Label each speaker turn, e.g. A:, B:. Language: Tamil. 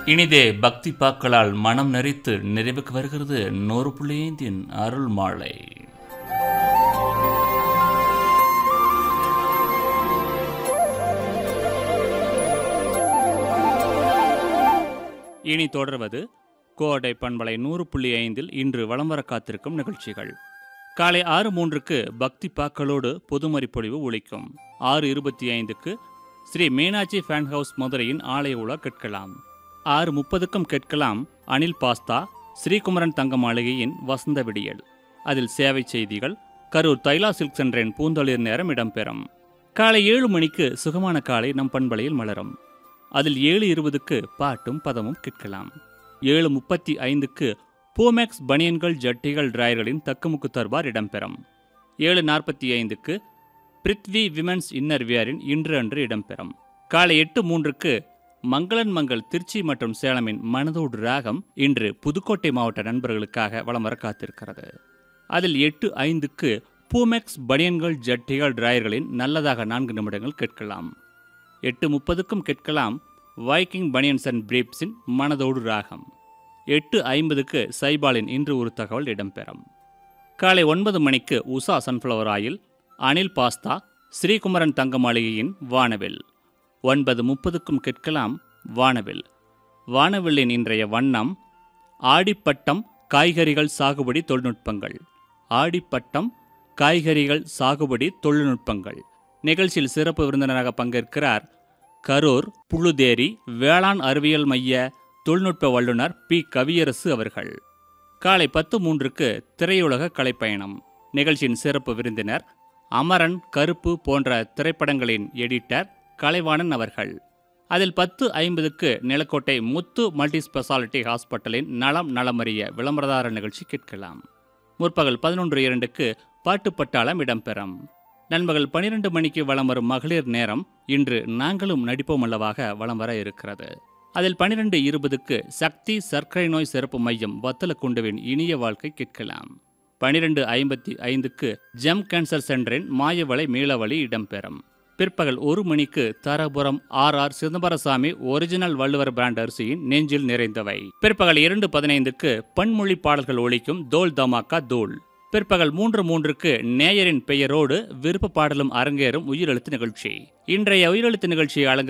A: இனிதே பக்தி பாக்களால் மனம் நரித்து நிறைவுக்கு வருகிறது நூறு புள்ளியந்தின் அருள் மாலை இனி தொடர்வது கோடை பண்பலை நூறு புள்ளி ஐந்தில் இன்று வலம் வர காத்திருக்கும் நிகழ்ச்சிகள் காலை ஆறு மூன்றுக்கு பக்தி பாக்களோடு பொதுமறை பொழிவு ஒழிக்கும் ஆறு இருபத்தி ஐந்துக்கு ஸ்ரீ மீனாட்சி ஃபேன் ஹவுஸ் மதுரையின் ஆலய உலா கேட்கலாம் ஆறு முப்பதுக்கும் கேட்கலாம் அனில் பாஸ்தா ஸ்ரீகுமரன் தங்க மாளிகையின் வசந்த விடியல் அதில் சேவை செய்திகள் கரூர் தைலா சில்க் சென்றின் பூந்தொழில் நேரம் இடம்பெறும் காலை ஏழு மணிக்கு சுகமான காலை நம் பண்பலையில் மலரும் அதில் ஏழு இருபதுக்கு பாட்டும் பதமும் கேட்கலாம் ஏழு முப்பத்தி ஐந்துக்கு பூமேக்ஸ் பனியன்கள் ஜட்டிகள் டிராயர்களின் தக்குமுக்கு தர்பார் இடம்பெறும் ஏழு நாற்பத்தி ஐந்துக்கு பிரித்வி விமென்ஸ் இன்னர் வியரின் இன்று அன்று இடம்பெறும் காலை எட்டு மூன்றுக்கு மங்களன் மங்கள் திருச்சி மற்றும் சேலமின் மனதோடு ராகம் இன்று புதுக்கோட்டை மாவட்ட நண்பர்களுக்காக வலம் வர காத்திருக்கிறது அதில் எட்டு ஐந்துக்கு பூமெக்ஸ் பனியன்கள் ஜட்டிகள் டிராயர்களின் நல்லதாக நான்கு நிமிடங்கள் கேட்கலாம் எட்டு முப்பதுக்கும் கேட்கலாம் வைக்கிங் பனியன்ஸ் அண்ட் பிரீப்ஸின் மனதோடு ராகம் எட்டு ஐம்பதுக்கு சைபாலின் இன்று ஒரு தகவல் இடம்பெறும் காலை ஒன்பது மணிக்கு Usha sunflower oil Anil pasta Srikumaran தங்க மாளிகையின் வானவில் ஒன்பது முப்பதுக்கும் கேட்கலாம் வானவில் வானவில்லின் இன்றைய வண்ணம் ஆடிப்பட்டம் காய்கறிகள் சாகுபடி தொழில்நுட்பங்கள் ஆடிப்பட்டம் காய்கறிகள் சாகுபடி தொழில்நுட்பங்கள் நிகழ்ச்சியில் சிறப்பு விருந்தினராக பங்கேற்கிறார் கரூர் புழுதேரி வேளாண் அறிவியல் மைய தொழில்நுட்ப வல்லுநர் பி கவியரசு அவர்கள் காலை பத்து மூன்றுக்கு திரையுலக கலைப்பயணம் நிகழ்ச்சியின் சிறப்பு விருந்தினர் அமரன் கருப்பு போன்ற திரைப்படங்களின் எடிட்டர் கலைவாணன் அவர்கள் அதில் பத்து ஐம்பதுக்கு நிலக்கோட்டை முத்து மல்டி ஸ்பெஷாலிட்டி ஹாஸ்பிட்டலின் நலம் நலமறிய விளம்பரதார நிகழ்ச்சி கேட்கலாம் முற்பகல் பதினொன்று இரண்டுக்கு பாட்டுப்பட்டாளம் இடம்பெறும் நண்பகல் பனிரெண்டு மணிக்கு வலம் வரும் மகளிர் நேரம் இன்று நாங்களும் நடிப்போம் அல்லவாக வலம் வர இருக்கிறது அதில் பனிரெண்டு இருபதுக்கு சக்தி சர்க்கரை நோய் சிறப்பு மையம் வத்தலக்குண்டுவின் இனிய வாழ்க்கை கேட்கலாம் பனிரெண்டு ஐம்பத்தி ஐந்துக்கு ஜெம் கேன்சர் சென்டரின் மாயவளை மீளவழி இடம்பெறும் பிற்பகல் ஒரு மணிக்கு Dharapuram R R Chidambarasamy original Valluvar brand அரிசியின் நெஞ்சில் நிறைந்தவை பிற்பகல் இரண்டு பதினைந்துக்கு பன்மொழி பாடல்கள் ஒழிக்கும் தோல் தமாக்கா தோல் பிற்பகல் மூன்று மூன்றுக்கு நேயரின் பெயரோடு விருப்ப பாடலும் அரங்கேறும் உயிரெழுத்து நிகழ்ச்சி இன்றைய உயிரெழுத்து நிகழ்ச்சியை அலங்க